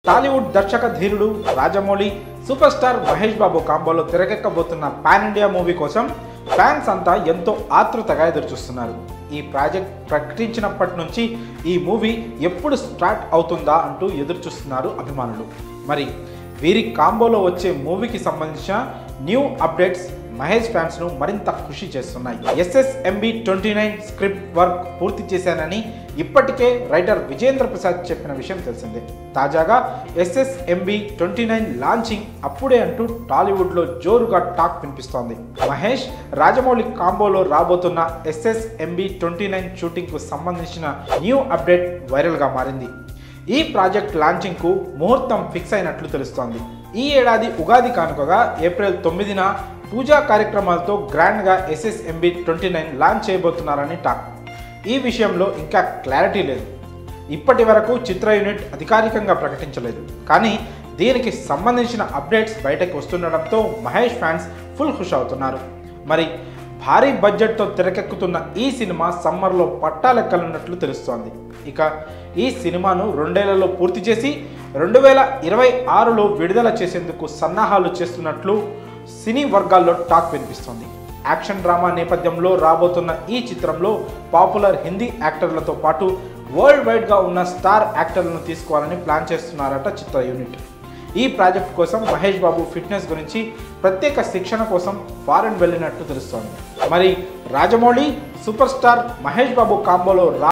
టాలీవుడ్ దర్శక ధీరుడు Rajamouli super star Mahesh Babu కాంబోలో తెరకెక్కబోతున్న పాన్ ఇండియా మూవీ కోసం ఫ్యాన్స్ అంతా ఎంతో ఆతృతగా ఎదురుచూస్తున్నారు ఈ ప్రాజెక్ట్ ప్రకటించినప్పటి నుంచి ఈ మూవీ ఎప్పుడు స్టార్ట్ అవుతుందా అంటూ ఎదురుచూస్తున్నారు అభిమానులు మరి వీరి కాంబోలో వచ్చే మూవీకి సంబంధించిన న్యూ అప్డేట్స్ మహేష్ ఫ్యాన్స్ను మరింత ఖుషి చేస్తున్నాయి SSMB twenty nine script work పూర్తి చేశానని ఇప్పటికే రైటర్ విజేంద్ర ప్రసాద్ చెప్పిన విషయం తెలిసిందే తాజాగా ఎస్ఎస్ఎంబి ట్వంటీ నైన్ లాంచింగ్ అప్పుడే అంటూ టాలీవుడ్లో జోరుగా టాక్ వినిపిస్తోంది మహేష్ రాజమౌళి కాంబోలో రాబోతున్న ఎస్ఎస్ఎంబి ట్వంటీ నైన్ షూటింగ్కు సంబంధించిన న్యూ అప్డేట్ వైరల్గా మారింది ఈ ప్రాజెక్ట్ లాంచింగ్కు ముహూర్తం ఫిక్స్ అయినట్లు తెలుస్తోంది ఈ ఏడాది ఉగాది కానుకగా ఏప్రిల్ తొమ్మిదిన పూజా కార్యక్రమాలతో గ్రాండ్గా ఎస్ఎస్ఎంబి ట్వంటీ నైన్ లాంచ్ చేయబోతున్నారని టాక్ ఈ విషయంలో ఇంకా క్లారిటీ లేదు ఇప్పటి వరకు చిత్ర యూనిట్ అధికారికంగా ప్రకటించలేదు కానీ దీనికి సంబంధించిన అప్డేట్స్ బయటకు వస్తుండడంతో మహేష్ ఫ్యాన్స్ ఫుల్ ఖుష్ అవుతున్నారు మరి భారీ బడ్జెట్తో తెరకెక్కుతున్న ఈ సినిమా సమ్మర్లో పట్టాలెక్కనున్నట్లు తెలుస్తోంది ఇక ఈ సినిమాను రెండేళ్లలో పూర్తి చేసి రెండు వేల ఇరవై ఆరులో విడుదల చేసేందుకు సన్నాహాలు చేస్తున్నట్లు సినీ వర్గాల్లో టాక్ వినిపిస్తోంది యాక్షన్ డ్రామా నేపథ్యంలో రాబోతున్న ఈ చిత్రంలో పాపులర్ హిందీ యాక్టర్లతో పాటు వరల్డ్ వైడ్గా ఉన్న స్టార్ యాక్టర్లను తీసుకోవాలని ప్లాన్ చేస్తున్నారట చిత్ర యూనిట్ ఈ ప్రాజెక్ట్ కోసం మహేష్ బాబు ఫిట్నెస్ గురించి ప్రత్యేక శిక్షణ కోసం ఫారెన్ వెళ్ళినట్టు తెలుస్తోంది మరి రాజమౌళి సూపర్ స్టార్ మహేష్ బాబు కాంబోలో రా